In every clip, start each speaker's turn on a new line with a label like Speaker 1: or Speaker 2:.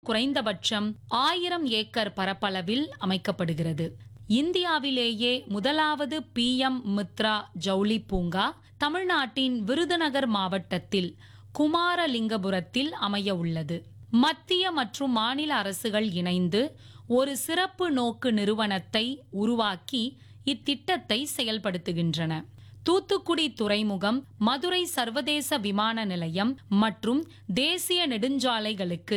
Speaker 1: குறைந்தபட்சம் ஆயிரம் ஏக்கர் பரப்பளவில் அமைக்கப்படுகிறது இந்தியாவிலேயே முதலாவது பிஎம் மித்ரா ஜவுளி பூங்கா தமிழ்நாட்டின் விருதுநகர் மாவட்டத்தில் குமாரலிங்கபுரத்தில் அமைய உள்ளது மத்திய மற்றும் மாநில அரசுகள் இணைந்து ஒரு சிறப்பு நோக்கு நிறுவனத்தை உருவாக்கி இத்திட்டத்தை செயல்படுத்துகின்றன தூத்துக்குடி துறைமுகம் மதுரை சர்வதேச விமான நிலையம் மற்றும் தேசிய நெடுஞ்சாலைகளுக்கு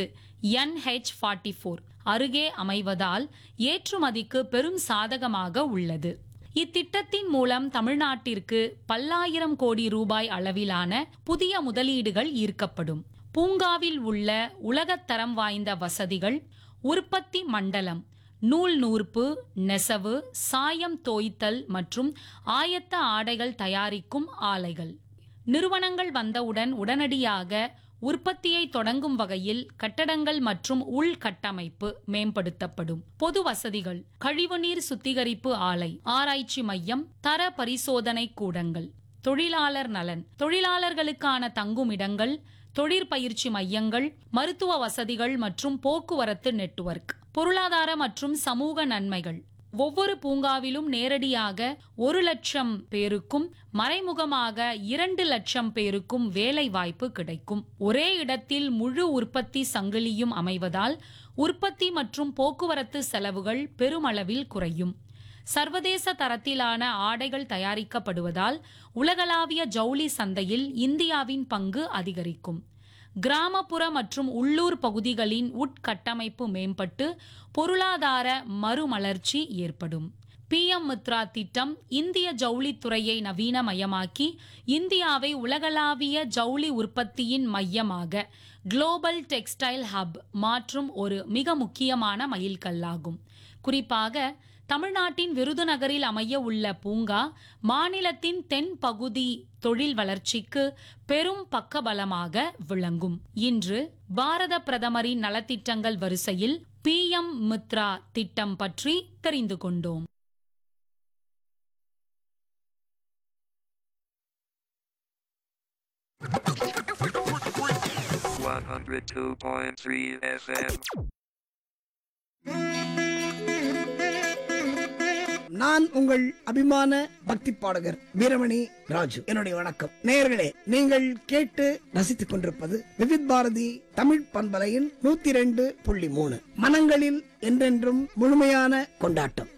Speaker 1: NH ஃபார்ட்டி அருகே அமைவதால் ஏற்றுமதிக்கு பெரும் சாதகமாக உள்ளது இத்திட்டத்தின் மூலம் தமிழ்நாட்டிற்கு பல்லாயிரம் கோடி ரூபாய் அளவிலான புதிய முதலீடுகள் ஈர்க்கப்படும் பூங்காவில் உள்ள உலகத்தரம் வாய்ந்த வசதிகள் உற்பத்தி மண்டலம் நூல் நூற்பு நெசவு சாயம் தோய்த்தல் மற்றும் ஆயத்த ஆடைகள் தயாரிக்கும் ஆலைகள் நிறுவனங்கள் வந்தவுடன் உடனடியாக உற்பத்தியை தொடங்கும் வகையில் கட்டடங்கள் மற்றும் உள்கட்டமைப்பு மேம்படுத்தப்படும் பொது வசதிகள் கழிவுநீர் சுத்திகரிப்பு ஆலை ஆராய்ச்சி மையம் தர பரிசோதனை கூடங்கள் தொழிலாளர் நலன் தொழிலாளர்களுக்கான தங்குமிடங்கள் தொழிற்பயிற்சி மையங்கள் மருத்துவ வசதிகள் மற்றும் போக்குவரத்து நெட்வொர்க் பொருளாதார மற்றும் சமூக நன்மைகள் ஒவ்வொரு பூங்காவிலும் நேரடியாக ஒரு லட்சம் பேருக்கும் மறைமுகமாக இரண்டு லட்சம் பேருக்கும் வேலை வாய்ப்பு கிடைக்கும் ஒரே இடத்தில் முழு உற்பத்தி சங்கிலியும் அமைவதால் உற்பத்தி மற்றும் போக்குவரத்து செலவுகள் பெருமளவில் குறையும் சர்வதேச தரத்திலான ஆடைகள் தயாரிக்கப்படுவதால் உலகளாவிய ஜவுளி சந்தையில் இந்தியாவின் பங்கு அதிகரிக்கும் கிராமப்புற மற்றும் உள்ளூர் பகுதிகளின் உட்கட்டமைப்பு மேம்பட்டு பொருளாதார மறுமலர்ச்சி ஏற்படும் பிஎம் மித்ரா திட்டம் இந்திய ஜவுளித்துறையை நவீனமயமாக்கி இந்தியாவை உலகளாவிய ஜவுளி உற்பத்தியின் மையமாக குளோபல் டெக்ஸ்டைல் ஹப் மாற்றும் ஒரு மிக முக்கியமான மைல்கல்லாகும் குறிப்பாக தமிழ்நாட்டின் விருதுநகரில் அமைய உள்ள பூங்கா மாநிலத்தின் தென் பகுதி தொழில் வளர்ச்சிக்கு பெரும் பக்கபலமாக விளங்கும் இன்று பாரத பிரதமரின் நலத்திட்டங்கள் வரிசையில் பிஎம் மித்ரா திட்டம் பற்றி தெரிந்து கொண்டோம்
Speaker 2: One hundred two point three FM.
Speaker 3: நான் உங்கள் அபிமான பக்தி பாடகர் வீரமணி ராஜு என்னுடைய வணக்கம் நேயர்களே நீங்கள் கேட்டு ரசித்துக் கொண்டிருப்பது விவித் பாரதி தமிழ் பண்பலையின் நூத்தி ரெண்டு புள்ளி மூணு மனங்களில் என்றென்றும் முழுமையான கொண்டாட்டம்